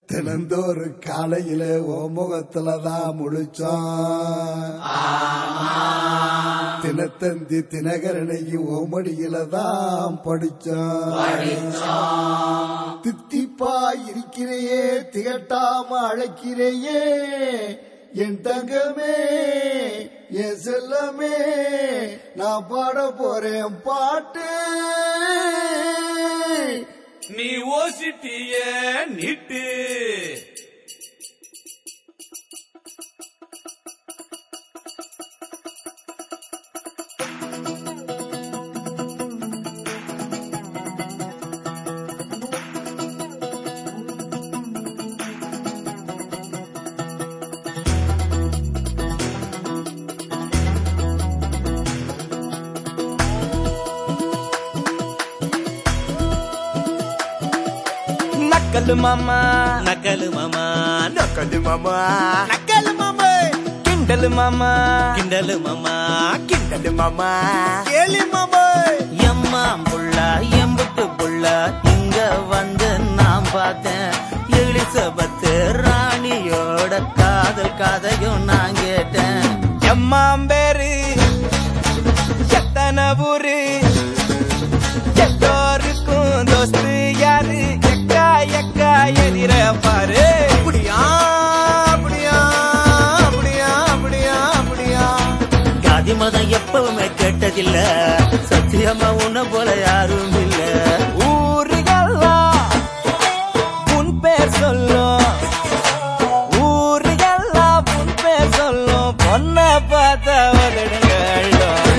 தினந்தோறு காலையில ஓ முகத்துல தான் முழிச்சோம் தினத்தந்தி தினகரனையும் ஓமடியில தான் படிச்சோம் தித்திப்பா இருக்கிறையே திகட்டாம அழைக்கிறையே என் தங்கமே என் செல்லமே நான் பாட போறேன் பாட்டு நீ ஓசிட்டிய நீட்டு நக்கலு மாமா நக்கலு மாமா நக்கலு மாமா நக்கலு மாமா கிண்டலு மாமா கிண்டலு மாமா கிண்டலு மாமா கேலி மாமா எம்மா புள்ள எம்புட்டு புள்ள இங்க வந்து நான் பார்த்தேன் எலிசபத்து ராணியோட காதல் கதையும் நான் கேட்டேன் எம்மாம்பேரு எத்தனை ஊரு எல்லோருக்கும் தோஸ்து யாரு எக்கா எக்கா எதிர பாரு அப்படியா அப்படியா அப்படியா அப்படியா அப்படியா ஜாதி மதம் எப்பவுமே கேட்டதில்ல சத்தியமா உன்ன போல யாரும் இல்ல ஊருகெல்லாம் உன் பேர் சொல்லும் ஊருகெல்லாம் உன் பேர் சொல்லும் பொண்ண பார்த்த உதடுங்கள்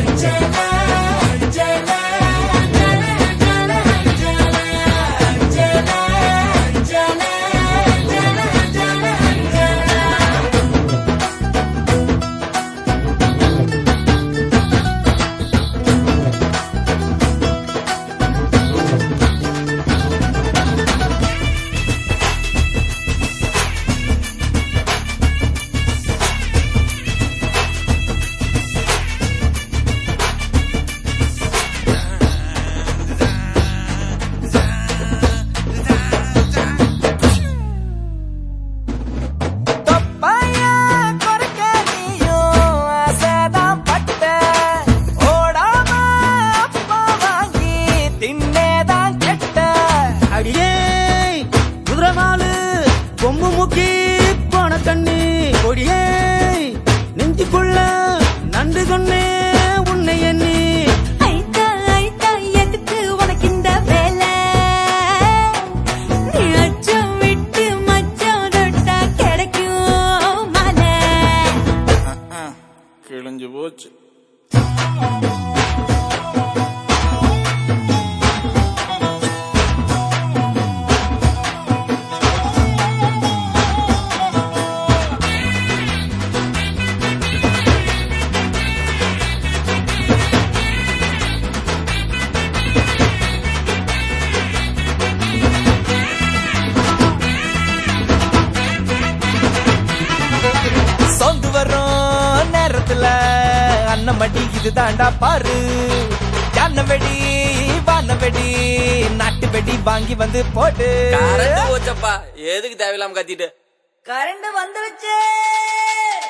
தொப்பையா குறைக்க நீயும் ஆசைதான் பட்ட. ஓடாம அப்பா வாங்கி தின்னேதான் கெட்ட. அடியே குதிரவாலு கொம்பு முக்கி போன கண்ணு கொடியே நெஞ்சுக்குள்ள நண்டு கொன்னே உன்னை எண்ணி ஐத்தா ஐத்தா எதுக்கு உனக்கு இந்த வேலை நீ அச்சம் விட்டு மச்சம் தொட்டா கிடைக்கும் மலை கிழிஞ்சு போச்சு சொந்து வரும் நேரத்துல அண்ணன் மடி இது தாண்டா பாரு யானை வெடி வான வெடி நாட்டு வெடி வாங்கி வந்து போட்டு கரண்ட் போச்சப்பா எதுக்கு தேவையில்லாம கத்திட்டு கரண்ட் வந்துருச்சு